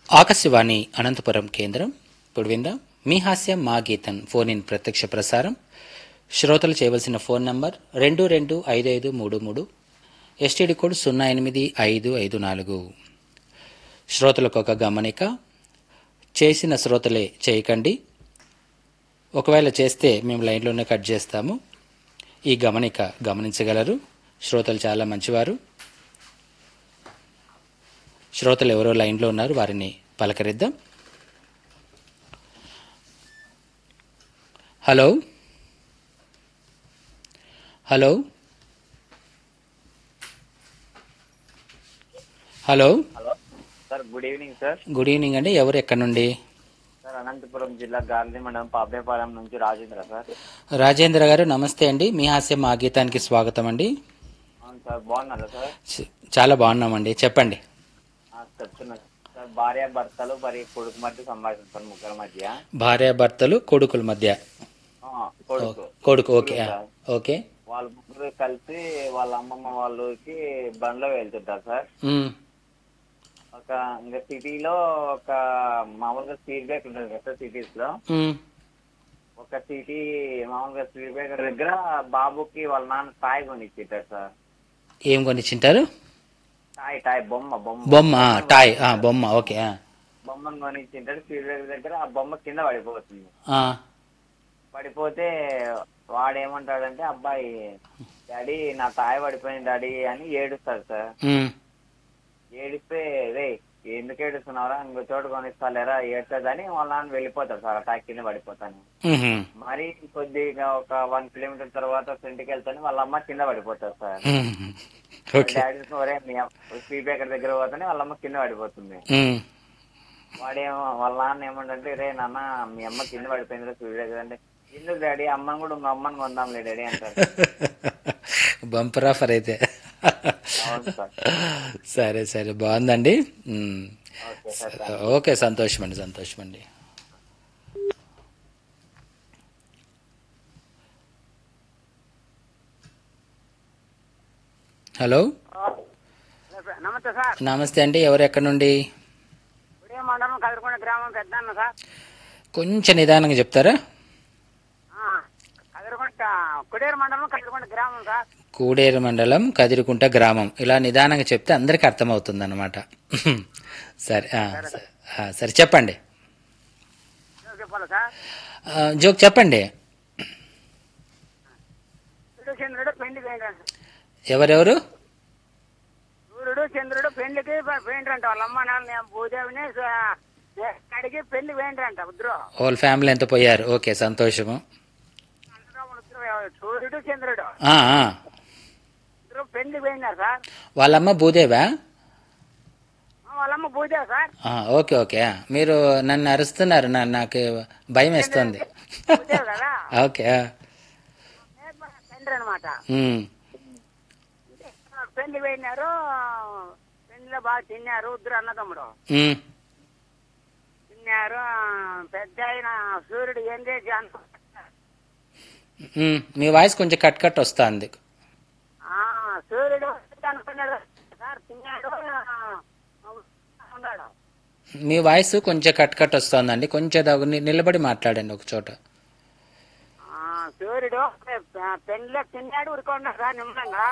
ఆకాశవాణి అనంతపురం కేంద్రం ఇప్పుడు విందాం మీ హాస్యం మా గీతం ఫోన్ ఇన్ ప్రత్యక్ష ప్రసారం శ్రోతలు చేయవలసిన ఫోన్ నంబర్ రెండు రెండు ఐదు ఐదు మూడు మూడు ఎస్టీడీ కోడ్ సున్నా ఎనిమిది ఐదు ఐదు నాలుగు శ్రోతలకు ఒక గమనిక చేసిన శ్రోతలే చేయకండి ఒకవేళ చేస్తే మేము లైన్లోనే కట్ చేస్తాము ఈ గమనిక గమనించగలరు శ్రోతలు చాలా మంచివారు శ్రోతలు ఎవరో లైన్లో ఉన్నారు వారిని పలకరిద్దాం hello hello hello hello sir good evening sir good evening అండి ఎవరు ఎక్కడి నుండి సార్ అనంతపురం జిల్లా గాంధీ మండలం పాపేపాలెం నుంచి రాజేంద్ర సార్ రాజేంద్ర గారు నమస్తే అండి మీ హాస్యం మా గీతానికి స్వాగతం అండి అవును సార్ బాగున్నారా సార్ చ- చాలా బాగున్నామండి చెప్పండి ఆ, చెప్తున్నా సార్ భార్య భర్తలు మరి కొడుకు మధ్య సంభాషిస్తారు ముగ్గురు మధ్య భార్యాభర్తలు కొడుకుల మధ్య ఆ, కొడుకు కొడుకు ఓకే ఆ, ఓకే వాళ్ళ ముగ్గురు కలిసి వాళ్ళ అమ్మమ్మ వాళ్ళకి బండ్లో వెళ్తుంటారు సార్ ఉమ్, ఒక ఇంకా సిటీలో ఒక మామూలుగా స్పీడ్ బ్రేక్ ఉంటుంది కదా సార్ సిటీస్ లో ఉమ్, ఒక సిటీ మామూలుగా స్పీడ్ బ్రేకర్ దగ్గర బాబుకి వాళ్ళ నాన్న టాయ్ కొనిచ్చింటారు సార్ ఏం కొనిచ్చింటారు టాయ్ టాయ్ బొమ్మ బొమ్మ బొమ్మ ఆ, టాయ్ ఆ, బొమ్మ ఓకే ఆ. బొమ్మను కొనిచ్చింటాడు స్పీడ్ బ్రేకర్ దగ్గర ఆ బొమ్మ కింద పడిపోతుంది ఆ, పడిపోతే వాడు ఏమంటాడంటే అబ్బాయి డాడీ నా తాయ పడిపోయింది డాడీ అని ఏడుస్తాడు సార్ ఉమ్, ఏడిస్తే రే ఎందుకు ఏడుస్తున్నారా ఇంకో చోటు కొనిస్తాలేరా ఏడ్చదని వాళ్ళ నాన్న వెళ్ళిపోతాడు సార్ ఆ టాక్ కింద పడిపోతాను ఉహు, మరి కొద్దిగా ఒక వన్ కిలోమీటర్ తర్వాత ఫ్రంట్కి వెళ్తాను వాళ్ళ అమ్మ కింద పడిపోతారు సార్ ఉమ్, ఓకే డాడీ ఒరే మీ స్పీడ్ బ్రేకర్ దగ్గర పోతానే వాళ్ళ అమ్మ కింద పడిపోతుంది ఉమ్, వాడేమో వాళ్ళ నాన్న ఏమంటే రే నాన్న మీ అమ్మ కింద పడిపోయింది చూడలేదు అంటే ఎందుకు డాడీ అమ్మని కూడా మా అమ్మని కొందాంలే డాడీ అంటారు బంపర్ ఆఫర్ అయితే అవును సార్ సరే సరే బాగుందండి ఉమ్, ఓకే సార్ ఓకే సంతోషం అండి సంతోషం అండి హలో నమస్తే సార్ నమస్తే అండి ఎవరు ఎక్కడి నుండి ఉదయం మండలం కదిరికొండ గ్రామం పెద్దన్న సార్ కొంచెం నిదానంగా చెప్తారా ఆ, కదిరికొండ కుడేరు మండలం కదిరికొండ గ్రామం సార్ కూడేరు మండలం కదిరికుంట గ్రామం ఇలా నిదానంగా చెప్తే అందరికీ అర్థమవుతుంది అనమాట సరే ఆ, స- ఆ, సరే చెప్పండి ఏం చెప్పాలి సార్ ఆ, జోక్ చెప్పండి సూర్యుడు చంద్రుడు పెళ్లికి పోయిండ్రంట ఎవరెవరు సూర్యుడు చంద్రుడు పెళ్లికి పోయిండ్రంట వాళ్ళ అమ్మ నాన్న భూదేవిని స- అడిగి పెళ్లి పోయిండ్రంట ఇద్దరు వాళ్ళ ఫ్యామిలీ ఎంత పోయారు ఓకే సంతోషము అందరూ ఇద్దరు సూర్యుడు చంద్రుడు ఆ, ఆ. ఇద్దరు పెళ్లి పోయినారు సార్ వాళ్ళమ్మ భూదేవా ఆ, వాళ్ళమ్మ భూదేవి సార్ ఆ, ఓకే ఓకే ఆ. మీరు నన్ను అరుస్తున్నారు నా- నాకు భయం వేస్తుంది భూదేవి కదా ఓకే ఆ. తండ్రి అనమాట ఉమ్, పెళ్లి పోయినారు పెళ్లిలో బాగా తిన్నారు ఇద్దరు అన్నదమ్ముడు ఉమ్. తిన్నారు పెద్ద ఆయన సూర్యుడు ఏం చేసి అన్న- ఉమ్, మీ వాయిస్ కొంచెం కట్ కట్ వస్తుంది ఆ, సూర్యుడు అనుకున్నాడు సార్ తిన్నాడు ఆ, ఉన్నాడు మీ వాయిస్ కొంచెం కట్ కట్ వస్తుందండి కొంచెం దగ్గర ని- నిలబడి మాట్లాడండి ఒక చోట ఆ, సూర్యుడు పెళ్లిలో తిన్నాడు ఉరుకున్నాడు సార్ నిమ్మలంగా